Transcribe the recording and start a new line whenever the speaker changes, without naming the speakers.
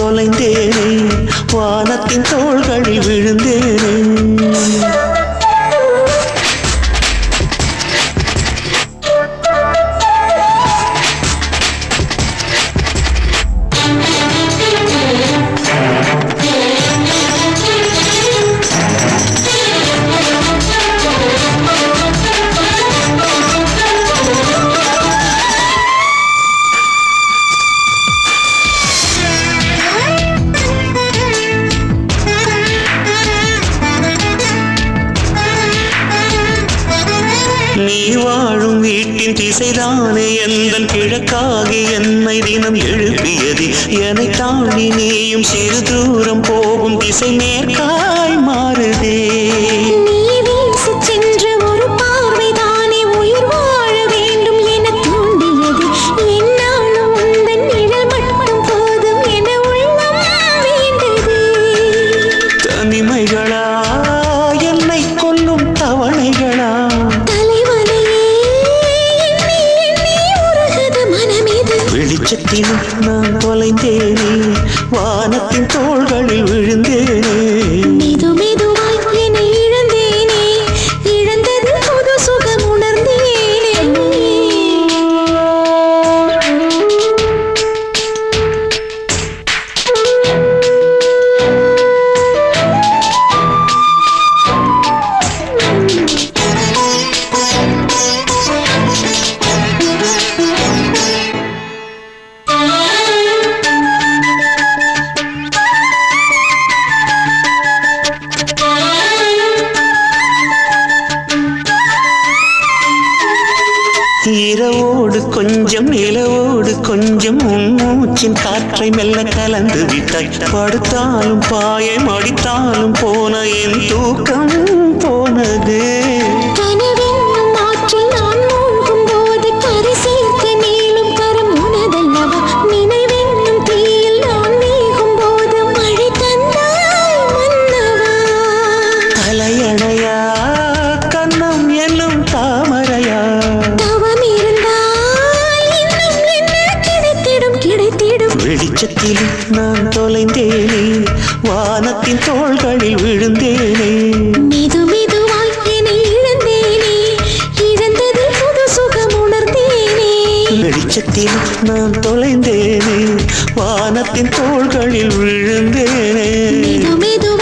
தொலைந்தேனே வானத்தின் தோள்களில் விழுந்தேனே நீ வாழும் வீட்டின் திசைதானே எந்தன் கிழக்காகி என்னை தினம் எழுப்பியது என்னை தாண்டி நீயும் சிறு தூரம் போகும் திசை மேற்காய் மாறுதே
நீ வீசிச் சென்ற ஒரு பார்வைதானே உயிர் வாழ வேண்டும் என தூண்டியது என்னாலும் உந்தன் நிழல் மட்டும் போதும் என உள்ளம் வேண்டது
தனிமைகளா என்னை கொல்லும் தவணைகளா
தலைவனையே எண்ணி எண்ணி உருகுது மனமிது
வெளிச்சத்திலும் நான் தொலைந்தேனே வானத்தின் தோள்களில் விழுந்தேனே
மெது மெதுவாய் என்னை இழந்தேனே இழந்தது புது சுகம் உணர்ந்தேனே
இரவோடு கொஞ்சம் நிலவோடு கொஞ்சம் உன் மூச்சின் காற்றை மெல்ல கலந்து விட்டாய் படுத்தாலும் பாயை மடித்தாலும் போன என் தூக்கம் போனது
கனவென்னும் ஆற்றில் நான் மூழ்கும் போது கரை சேர்க்க நீளும் கரம் உனதல்லவா நினைவென்னும் தீயில் நான் வேகும் போது மழை தந்தாய் மன்னவா
தலையணையா கண்ணம் என்னும் தாமரையா
தவம் இருந்தால் இன்னும் என்ன கிடைத்திடும் கிடைத்திடும்
வெளிச்சத்தில் நான் தொலைந்தேனே வானத்தின் தோள்களில் விழுந்தேனே
மெது மெதுவாய் என்னை இழந்தேனே இழந்தது புது சுகம் உணர்ந்தேனே
வெளிச்சத்தில் நான் தொலைந்தேனே வானத்தின் தோள்களில் விழுந்தேனே
மெது மெது